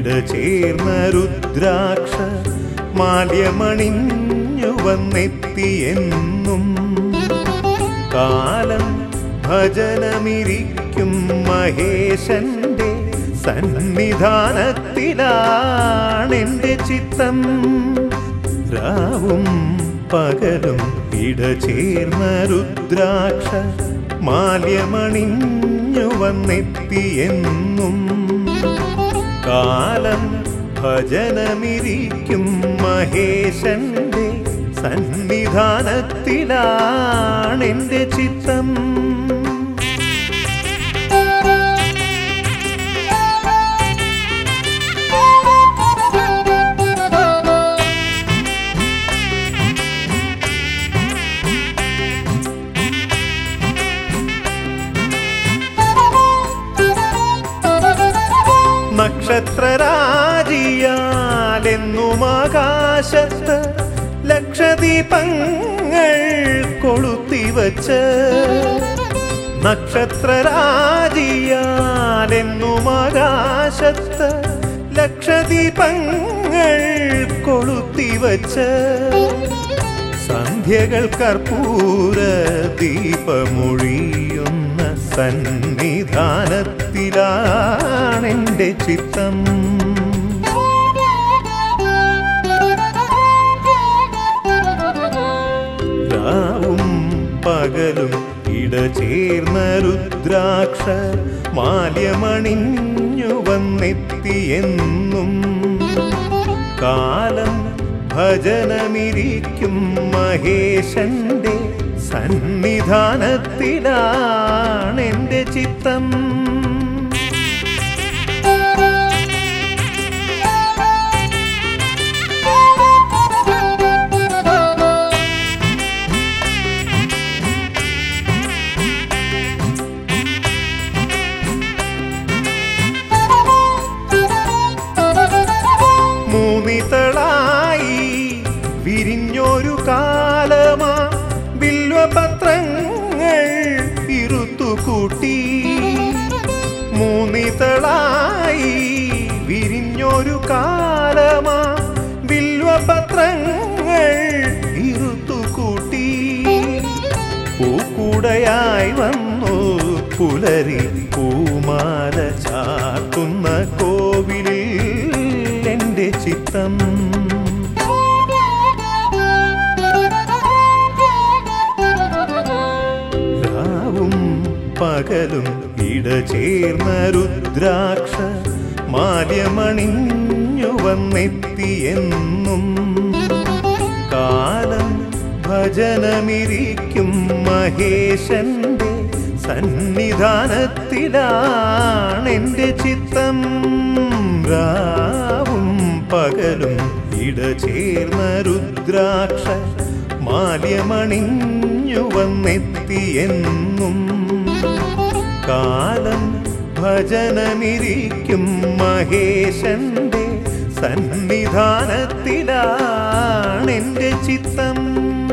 ഇടചേർന്ന രുദ്രാക്ഷ മാല്യമണിഞ്ഞു വന്നെത്തിയെന്നും കാലം ഭജനമിരിക്കും മഹേശന്റെ സന്നിധാനത്തിലാണെന്റെ ചിത്തം രാവും പകലും ഇടചേർന്ന രുദ്രാക്ഷ മാല്യമണിഞ്ഞു വന്നെത്തിയെന്നും കാലം ഭജനമിരിക്കും മഹേശന്റെ സന്നിധാനത്തിലാണെന്റെ ചിത്തം നക്ഷത്രരാജിയാലെന്നും ആകാശത്ത് ലക്ഷദീപങ്ങൾ കൊളുത്തിവച്ച് നക്ഷത്രരാജിയാലെന്നും ആകാശത്ത് ലക്ഷദീപങ്ങൾ കൊളുത്തിവച്ച് സന്ധ്യകൾ കർപ്പൂര ദീപമൊഴിയുന്ന സന്നിധാനത്തിലാണെന്റെ ചിത്തം രാവും പകലും ഇടചേർന്ന രുദ്രാക്ഷ മാല്യമണിഞ്ഞു വന്നെത്തിയെന്നും കാലം ഭജനമിരിക്കും മഹേശന്റെ സന്നിധാനത്തിലാണെന്റെ ചിത്തം മൂന്നിതളായി വിരിഞ്ഞൊരു കാലമാ ബില്വപത്രങ്ങൾ ഇരുത്തുകൂട്ടി മൂന്നിതളായി വിരിഞ്ഞൊരു കാലമാ ബില്വപത്രങ്ങൾ ഇരുത്തുകൂട്ടി പൂക്കുടയായി വന്നു പുലരി പൂമാല ചാർത്തുന്ന കോവിലിൽ എന്റെ ചിത്തം രാവും പകലും ഇടചേർന്ന രുദ്രാക്ഷ മാല്യമണിഞ്ഞു വന്നെത്തിയെന്നും കാലം ഭജനമിരിക്കും മഹേശന്റെ സന്നിധാനത്തിലാണെന്റെ ചിത്തം രാവും പകലും ഇടചേർന്ന രുദ്രാക്ഷ മാല്യമണിഞ്ഞു വന്നെത്തിയെന്നും കാലം ഭജനമിരിക്കും മഹേശന്റെ സന്നിധാനത്തിലാണെന്റെ ചിത്തം